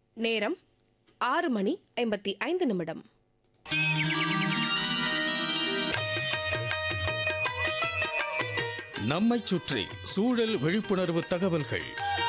நேரம் ஆறு மணி ஐம்பத்தி ஐந்து நிமிடம் நம்மைச் சுற்றி சூழல் விழிப்புணர்வு தகவல்கள்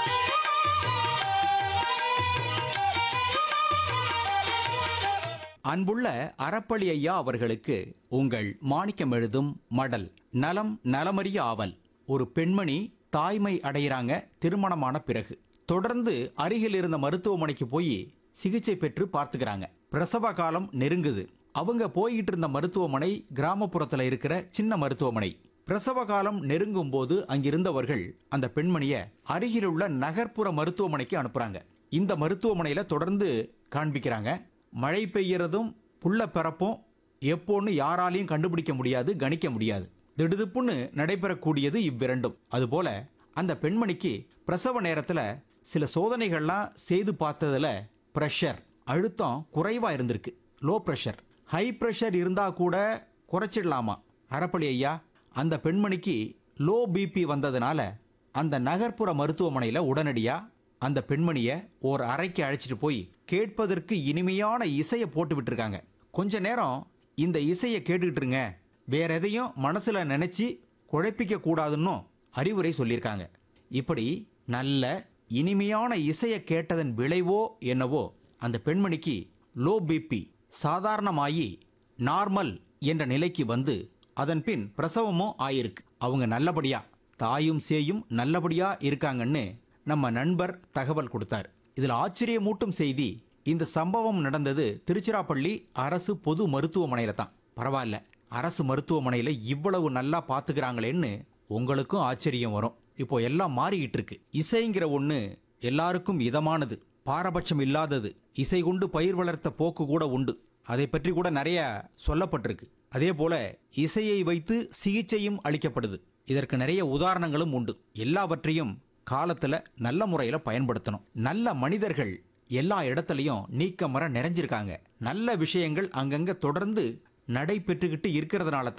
அன்புள்ள அறப்பளி ஐயா அவர்களுக்கு உங்கள் மாணிக்கம் எழுதும் மடல் நலம் நலமறிய ஆவல் ஒரு பெண்மணி தாய்மை அடையிறாங்க திருமணமான பிறகு தொடர்ந்து அருகில் இருந்த மருத்துவமனைக்கு போய் சிகிச்சை பெற்று பார்த்துக்கிறாங்க பிரசவ காலம் நெருங்குது அவங்க போய்கிட்டு இருந்த மருத்துவமனை கிராமப்புறத்தில் இருக்கிற சின்ன மருத்துவமனை பிரசவ காலம் நெருங்கும் போது அங்கிருந்தவர்கள் அந்த பெண்மணிய அருகிலுள்ள நகர்ப்புற மருத்துவமனைக்கு அனுப்புறாங்க இந்த மருத்துவமனையில தொடர்ந்து காண்பிக்கிறாங்க மழை பெய்யறதும் புள்ள பிறப்பும் எப்போன்னு யாராலையும் கண்டுபிடிக்க முடியாது கணிக்க முடியாது திடுதிப்புன்னு நடைபெறக்கூடியது இவ்விரண்டும் அதுபோல அந்த பெண்மணிக்கு பிரசவ நேரத்துல சில சோதனைகள்லாம் செய்து பார்த்ததுல ப்ரெஷர் அழுத்தம் குறைவா இருந்திருக்கு லோ ப்ரெஷர் ஹை ப்ரெஷர் இருந்தா கூட குறைச்சிடலாமா அறப்பளி ஐயா அந்த பெண்மணிக்கு லோ பிபி வந்ததுனால அந்த நகர்ப்புற மருத்துவமனையில் உடனடியா அந்த பெண்மணியை ஒரு அறைக்கு அழைச்சிட்டு போய் கேட்பதற்கு இனிமையான இசையை போட்டு விட்டுருக்காங்க கொஞ்ச நேரம் இந்த இசையை கேட்டுக்கிட்டு இருங்க வேற எதையும் மனசுல நினைச்சு குழப்பிக்க கூடாதுன்னு அறிவுரை சொல்லியிருக்காங்க இப்படி நல்ல இனிமையான இசையை கேட்டதன் விளைவோ என்னவோ அந்த பெண்மணிக்கு லோ பிபி சாதாரணமாயி நார்மல் என்ற நிலைக்கு வந்து அதன் பின் பிரசவமும் ஆயிருக்கு அவங்க நல்லபடியா தாயும் சேயும் நல்லபடியா இருக்காங்கன்னு நம்ம நண்பர் தகவல் கொடுத்தார் இதில் ஆச்சரியமூட்டும் செய்தி இந்த சம்பவம் நடந்தது திருச்சிராப்பள்ளி அரசு பொது மருத்துவமனையில தான் பரவாயில்ல அரசு மருத்துவமனையில இவ்வளவு நல்லா பாத்துக்கிறாங்களேன்னு உங்களுக்கும் ஆச்சரியம் வரும் இப்போ எல்லாம் மாறிக்கிட்டு இருக்கு இசைங்கிற ஒண்ணு எல்லாருக்கும் இதமானது பாரபட்சம் இல்லாதது இசை கொண்டு பயிர் வளர்த்த போக்கு கூட உண்டு அதை பற்றி கூட நிறைய சொல்லப்பட்டிருக்கு அதே போல இசையை வைத்து சிகிச்சையும் அளிக்கப்படுது இதற்கு நிறைய உதாரணங்களும் உண்டு எல்லாவற்றையும் காலத்துல நல்ல முறையில பயன்படுத்தணும் நல்ல மனிதர்கள் எல்லா இடத்துலையும் நீக்கமர நிறைஞ்சிருக்காங்க நல்ல விஷயங்கள் அங்கங்க தொடர்ந்து நடைபெற்றுக்கிட்டு இருக்கிறதுனால தான்